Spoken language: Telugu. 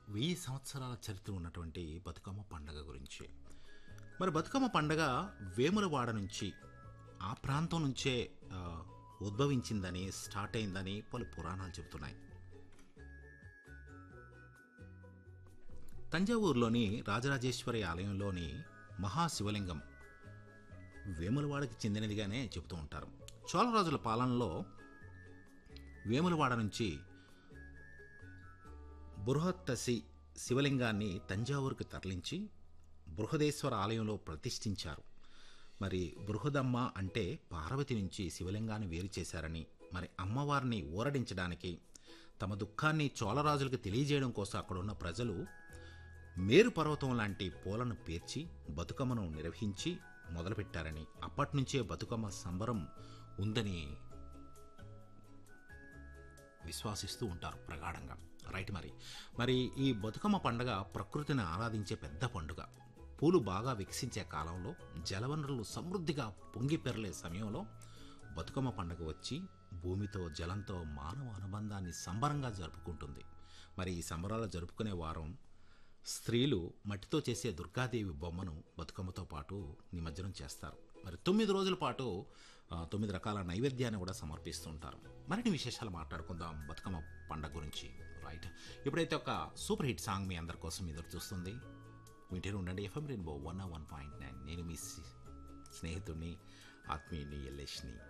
వెయ్యి సంవత్సరాల చరిత్ర ఉన్నటువంటి బతుకమ్మ పండగ గురించి మరి బతుకమ్మ పండగ వేములవాడ నుంచి ఆ ప్రాంతం నుంచే ఆ, ఉద్భవించిందని స్టార్ట్ అయిందని పలు పురాణాలు చెబుతున్నాయి తంజావూరులోని రాజరాజేశ్వరి ఆలయంలోని మహాశివలింగం వేములవాడకి చెందినదిగానే చెబుతూ ఉంటారు చోళరాజుల పాలనలో వేములవాడ నుంచి బృహత్తసి శివలింగాన్ని తంజావూరుకు తరలించి బృహదేశ్వర ఆలయంలో ప్రతిష్ఠించారు మరి బృహదమ్మ అంటే పార్వతి నుంచి శివలింగాన్ని వేరు చేశారని మరి అమ్మవారిని ఊరడించడానికి తమ దుఃఖాన్ని చోళరాజులకు తెలియజేయడం కోసం అక్కడున్న ప్రజలు మేరు పర్వతం లాంటి పూలను పేర్చి బతుకమ్మను నిర్వహించి మొదలుపెట్టారని అప్పటి నుంచే బతుకమ్మ సంబరం ఉందని విశ్వాసిస్తూ ఉంటారు ప్రగాఢంగా రైట్ మరి మరి ఈ బతుకమ్మ పండగ ప్రకృతిని ఆరాధించే పెద్ద పండుగ పూలు బాగా వికసించే కాలంలో జలవనరులు సమృద్ధిగా పొంగి పెరలే సమయంలో బతుకమ్మ పండగ వచ్చి భూమితో జలంతో మానవ అనుబంధాన్ని సంబరంగా జరుపుకుంటుంది మరి ఈ సంబరాలు జరుపుకునే వారం స్త్రీలు మట్టితో చేసే దుర్గాదేవి బొమ్మను బతుకమ్మతో పాటు నిమజ్జనం చేస్తారు మరి తొమ్మిది రోజుల పాటు ఆ, తొమ్మిది రకాల నైవేద్యాన్ని కూడా సమర్పిస్తుంటారు మరిన్ని విశేషాలు మాట్లాడుకుందాం బతుకమ్మ పండగ గురించి రైట్ ఇప్పుడైతే ఒక సూపర్ హిట్ సాంగ్ మీ అందరి కోసం ఎదురు చూస్తుంది వింటూనే ఉండండి FM rainbow one one point nine నేను మీ స్నేహితుడిని ఆత్మీయుని ఎల్లేష్ని